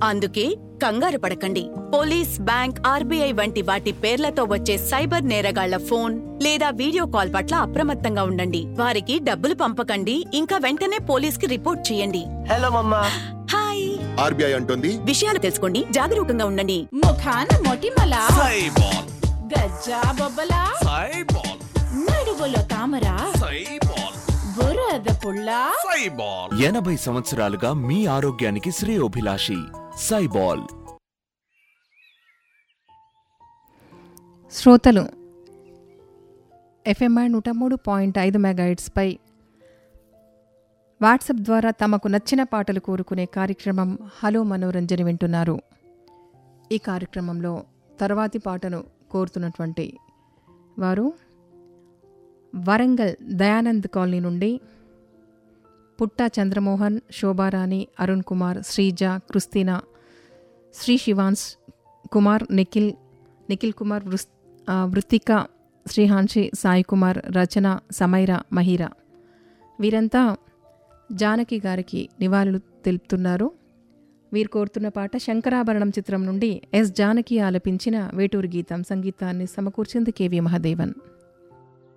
అందుకే కంగారు పడకండి పోలీస్ బ్యాంక్ ఆర్బీఐ వంటి వాటి పేర్లతో వచ్చే సైబర్ నేరగాళ్ల ఫోన్ లేదా వీడియో కాల్ పట్ల అప్రమత్తంగా ఉండండి వారికి డబ్బులు పంపకండి ఇంకా వెంటనే పోలీస్కి రిపోర్ట్ చేయండి హలో మమ్మా హాయ్ ఆర్బీఐ అంటుంది విషయాలు తెలుసుకోండి జాగరూకంగా ఉండండి ముఖాన మొటిమల సైబాల్ గజ్జా బొబ్బల సైబాల్ నడువులో తామర సైబాల్ బురద పుల్ల సైబాల్ ఎనభై సంవత్సరాలుగా మీ ఆరోగ్యానికి శ్రేయోభిలాషి సైబాల్ శ్రోతలు ఎఫ్ఎంఐ నూట మూడు పాయింట్ ఐదు మెగాయిట్స్పై వాట్సాప్ ద్వారా తమకు నచ్చిన పాటలు కోరుకునే కార్యక్రమం హలో మనోరంజని వింటున్నారు ఈ కార్యక్రమంలో తర్వాతి పాటను కోరుతున్నటువంటి వారు వరంగల్ దయానంద్ కాలనీ నుండి పుట్టా చంద్రమోహన్ శోభారాణి అరుణ్ కుమార్ శ్రీజ క్రిస్తీనా శ్రీ శివాన్స్ కుమార్ నిఖిల్ నిఖిల్ కుమార్ వృస్ ఆ, వృత్తిక శ్రీహాన్షి సాయి కుమార్ రచన సమైరా మహిరా వీరంతా జానకి గారికి నివాళులు తెలుపుతున్నారు వీరు కోరుతున్న పాట శంకరాభరణం చిత్రం నుండి ఎస్ జానకి ఆలపించిన వేటూరు గీతం సంగీతాన్ని సమకూర్చింది కేవీ మహాదేవన్